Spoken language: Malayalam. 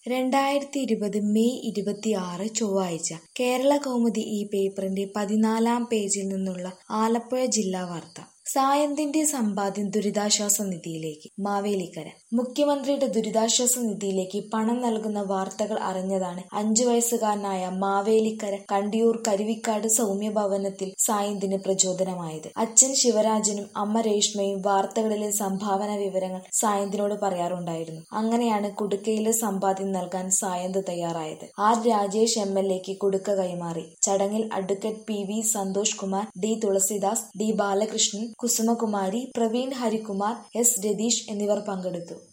രണ്ടായിരത്തി ഇരുപത് മെയ് ഇരുപത്തിയാറ് ചൊവ്വാഴ്ച കേരള കൗമുദി ഈ പേപ്പറിന്റെ പതിനാലാം പേജിൽ നിന്നുള്ള ആലപ്പുഴ ജില്ലാ വാർത്ത സായന്തിന്റെ സമ്പാദ്യം ദുരിതാശ്വാസ നിധിയിലേക്ക് മാവേലിക്കര മുഖ്യമന്ത്രിയുടെ ദുരിതാശ്വാസ നിധിയിലേക്ക് പണം നൽകുന്ന വാർത്തകൾ അറിഞ്ഞതാണ് അഞ്ചു വയസ്സുകാരനായ മാവേലിക്കര കണ്ടിയൂർ കരുവിക്കാട് സൗമ്യഭവനത്തിൽ സായന്തിന് പ്രചോദനമായത് അച്ഛൻ ശിവരാജനും അമ്മ രേഷ്മയും വാർത്തകളിലെ സംഭാവന വിവരങ്ങൾ സായന്തിനോട് പറയാറുണ്ടായിരുന്നു അങ്ങനെയാണ് കുടുക്കയിലെ സമ്പാദ്യം നൽകാൻ സായന്ത് തയ്യാറായത് ആർ രാജേഷ് എം എൽ എക്ക് കുടുക്ക കൈമാറി ചടങ്ങിൽ advocate P V Santhosh Kumar D Thulasidas D Balakrishnan Kusumakumari Praveen Harikumar S Ratheesh എന്നിവർ പങ്കെടുത്തു